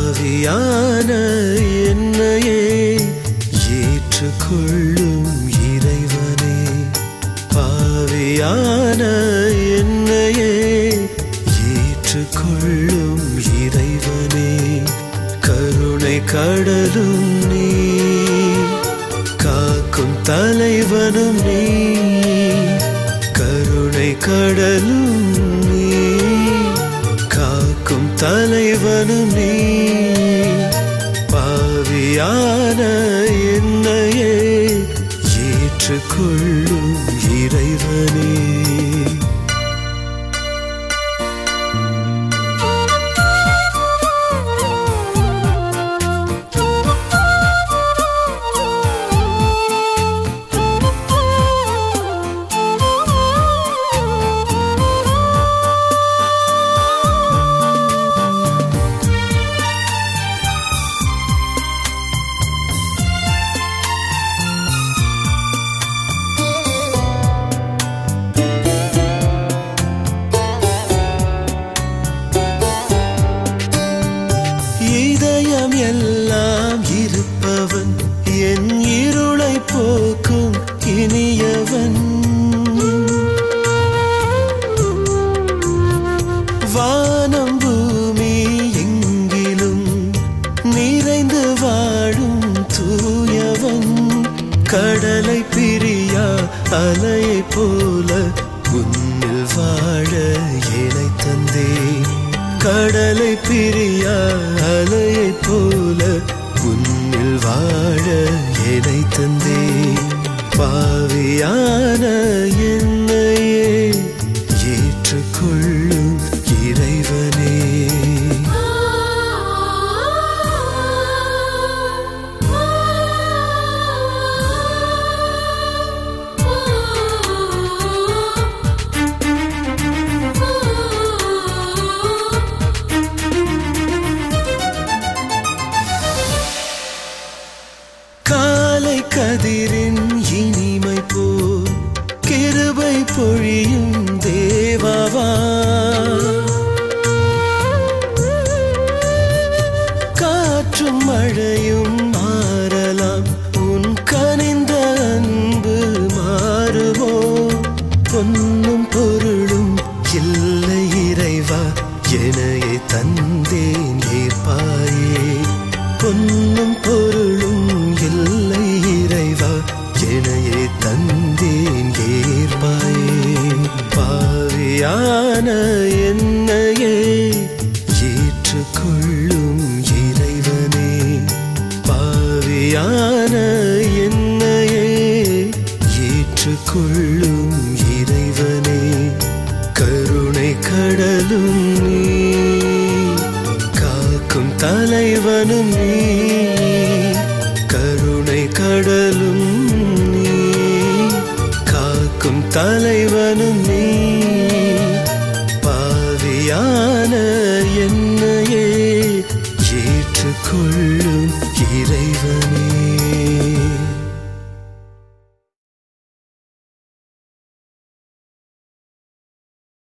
பாவியான என்னையே ஏற்றுக்கொள்ளும் இறைவனே பாவியான என்னையே ஏற்றுக்கொள்ளும் இறைவனே கருணை கடலும் நீ காக்கும் தலைவனும் நீ கருணை கடலும் நீ காக்கும் தலைவனும் நீ பாவியான என்னையே ஏற்றுக்கொள்ளும் இறைவனே இதயம் எல்லாம் இருப்பவன் என் இருளை போக்கும் இனியவன் வானம் பூமி எங்கிலும் நிறைந்து வாழும் தூயவன் கடலை பிரியா அலையை போல உன்னில் வாழ இணை தந்தேன் கடலை பிரியா அலையை போல உன்னில் வாழ இணை தந்தேன் பாவியான என்னையே ஏற்றுக்கொள்ளும் இறைவனே காலை கதிரின் இனிமை போல் கிருபை பொழியும் தேவாவா காற்றும் மழையும் மாறலாம் உன் கனிந்த அன்பு மாறுமோ பொன்னும் பொருளும் இல்லை இறைவா எனையே தந்தேன் ஏற்பாயே பொன்னும் பொருளும் இல்லை இறைவா எனையே தந்தேன் ஏற்பாயே பாவியான என்னையே ஏற்றுக்கொள்ளும் இறைவனே பாவியான என்னையே ஏற்றுக்கொள்ளும் இறைவனே கருணை கடலும் நீ காக்கும் தலைவனும் நீ கருணை கடலும் நீ காக்கும் தலைவனும் நீ